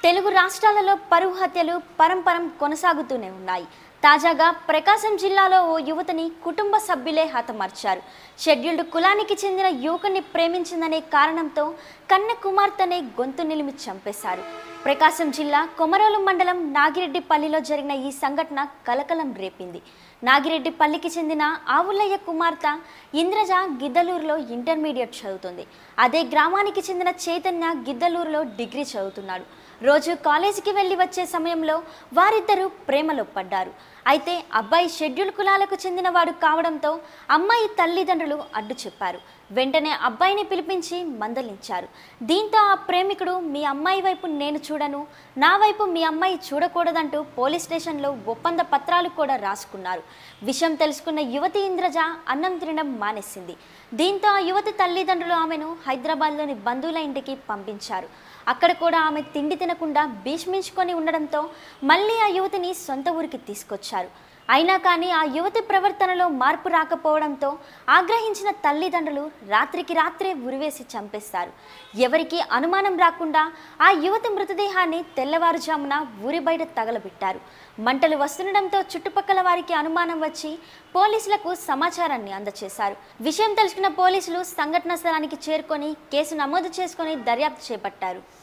తెలుగు రాష్ట్రాలలో పరువు హత్యలు పరంపరం కొనసాగుతూనే ఉన్నాయి తాజాగా ప్రకాశం జిల్లాలో ఓ యువతిని కుటుంబ సభ్యులే హతమార్చారు షెడ్యూల్డ్ కులానికి చెందిన యువకుని ప్రేమించిందనే కారణంతో కన్న కుమార్తెనే గొంతు నిలిమి చంపేశారు ప్రకాశం జిల్లా కొమరోలు మండలం నాగిరెడ్డిపల్లిలో జరిగిన ఈ సంఘటన కలకలం రేపింది నాగిరెడ్డిపల్లికి చెందిన ఆవులయ్య కుమార్తె ఇంద్రజ గిద్దలూరులో ఇంటర్మీడియట్ చదువుతుంది అదే గ్రామానికి చెందిన చైతన్య గిద్దలూరులో డిగ్రీ చదువుతున్నాడు రోజు కాలేజీకి వెళ్ళి వచ్చే సమయంలో వారిద్దరూ ప్రేమలో పడ్డారు అయితే అబ్బాయి షెడ్యూల్ కులాలకు చెందినవాడు కావడంతో అమ్మాయి తల్లిదండ్రులు అడ్డు చెప్పారు వెంటనే అబ్బాయిని పిలిపించి మందలించారు దీంతో ఆ ప్రేమికుడు మీ అమ్మాయి వైపు నేను చూడను నా వైపు మీ అమ్మాయి చూడకూడదంటూ పోలీస్ స్టేషన్లో ఒప్పంద పత్రాలు కూడా రాసుకున్నారు విషయం తెలుసుకున్న యువతి ఇంద్రజ అన్నం తినడం మానేసింది దీంతో ఆ యువతి తల్లిదండ్రులు ఆమెను హైదరాబాద్లోని బంధువుల ఇంటికి పంపించారు అక్కడ కూడా ఆమె తిండి తినకుండా భీష్మించుకొని ఉండడంతో మళ్ళీ ఆ యువతిని సొంత ఊరికి తీసుకొచ్చారు అయినా కానీ ఆ యువతి ప్రవర్తనలో మార్పు రాకపోవడంతో ఆగ్రహించిన తల్లిదండ్రులు రాత్రికి రాత్రే ఉరివేసి చంపేస్తారు ఎవరికి అనుమానం రాకుండా ఆ యువతి మృతదేహాన్ని తెల్లవారుజామున ఊరి బయట తగలబెట్టారు మంటలు వస్తుండడంతో చుట్టుపక్కల వారికి అనుమానం వచ్చి పోలీసులకు సమాచారాన్ని అందజేశారు విషయం తెలుసుకున్న పోలీసులు సంఘటన స్థలానికి చేరుకొని కేసు నమోదు చేసుకొని దర్యాప్తు చేపట్టారు